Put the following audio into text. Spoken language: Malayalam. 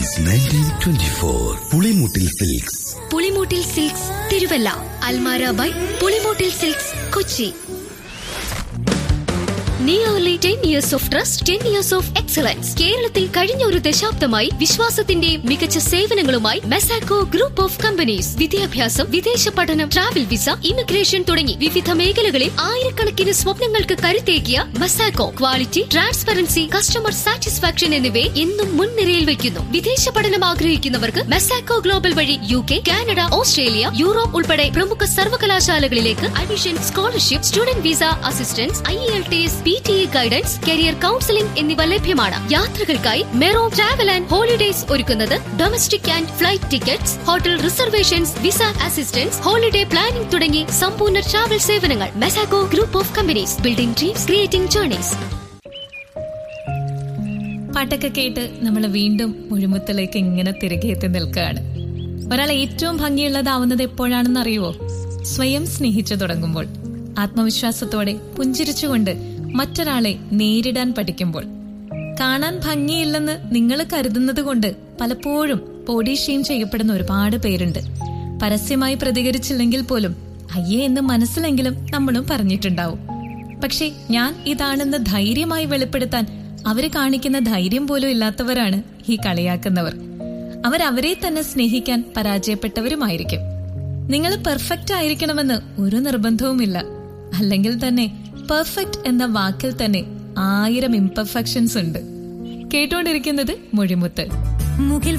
since nineteen twenty four Pulimoottil silks Pulimoottil silks Thiruvalla അൽമാര by Pulimoottil silks Kochi nearly ten years of trust ten years of excellence കേരളത്തിൽ കഴിഞ്ഞ ഒരു ദശാബ്ദമായി വിശ്വാസത്തിന്റെയും മികച്ച സേവനങ്ങളുമായി മെസാക്കോ ഗ്രൂപ്പ് ഓഫ് കമ്പനീസ് വിദ്യാഭ്യാസം വിദേശ പഠനം ട്രാവൽ വിസ ഇമിഗ്രേഷൻ തുടങ്ങി വിവിധ മേഖലകളിൽ ആയിരക്കണക്കിന് സ്വപ്നങ്ങൾക്ക് കരുത്തേകിയ മെസാക്കോ ക്വാളിറ്റി ട്രാൻസ്പെറൻസി കസ്റ്റമർ സാറ്റിസ്ഫാക്ഷൻ എന്നിവയെ എന്നും മുൻനിരയിൽ വയ്ക്കുന്നു വിദേശ പഠനം ആഗ്രഹിക്കുന്നവർക്ക് മെസാക്കോ ഗ്ലോബൽ വഴി U K Canada Australia Europe ഉൾപ്പെടെ പ്രമുഖ സർവകലാശാലകളിലേക്ക് admission scholarship student visa assistance IELTS P T E guidance career counselling എന്നിവ ലഭ്യമാണ് യാത്രകൾക്കായി മെറോ ട്രാവൽ ആൻഡ് ഹോളിഡേസ് ഒരുക്കുന്നത് domestic and flight tickets hotel reservations visa assistance holiday planning തുടങ്ങി സമ്പൂർണ്ണ ട്രാവൽ സേവനങ്ങൾ മെസാഗോ group of companies building dreams creating journeys പാട്ടൊക്കെ കേട്ട് നമ്മൾ വീണ്ടും മുഴുമുത്തിലേക്ക് ഇങ്ങനെ തിരികെ എത്തി നിൽക്കുകയാണ് ഒരാൾ ഏറ്റവും ഭംഗിയുള്ളതാവുന്നത് എപ്പോഴാണെന്ന് അറിയുവോ സ്വയം സ്നേഹിച്ചു തുടങ്ങുമ്പോൾ ആത്മവിശ്വാസത്തോടെ പുഞ്ചിരിച്ചുകൊണ്ട് മറ്റൊരാളെ നേരിടാൻ പഠിക്കുമ്പോൾ കാണാൻ ഭംഗിയില്ലെന്ന് നിങ്ങൾ കരുതുന്നത് കൊണ്ട് പലപ്പോഴും ബോഡി ഷെയിം ചെയ്യപ്പെടുന്ന ഒരുപാട് പേരുണ്ട് പരസ്യമായി പ്രതികരിച്ചില്ലെങ്കിൽ പോലും അയ്യേ എന്ന് മനസ്സിലെങ്കിലും നമ്മളും പറഞ്ഞിട്ടുണ്ടാവും പക്ഷേ ഞാൻ ഇതാണെന്ന് ധൈര്യമായി വെളിപ്പെടുത്താൻ അവര് കാണിക്കുന്ന ധൈര്യം പോലും ഇല്ലാത്തവരാണ് ഈ കളിയാക്കുന്നവർ അവരവരെ തന്നെ സ്നേഹിക്കാൻ പരാജയപ്പെട്ടവരുമായിരിക്കും നിങ്ങൾ പെർഫെക്റ്റ് ആയിരിക്കണമെന്ന് ഒരു നിർബന്ധവുമില്ല അല്ലെങ്കിൽ തന്നെ പെർഫെക്റ്റ് എന്ന വാക്കിൽ തന്നെ ആയിരം ഇംപെർഫെക്ഷൻസ് ഉണ്ട് കേട്ടുകൊണ്ടിരിക്കുന്നത് മൊഴിമുത്ത് മുകിൽ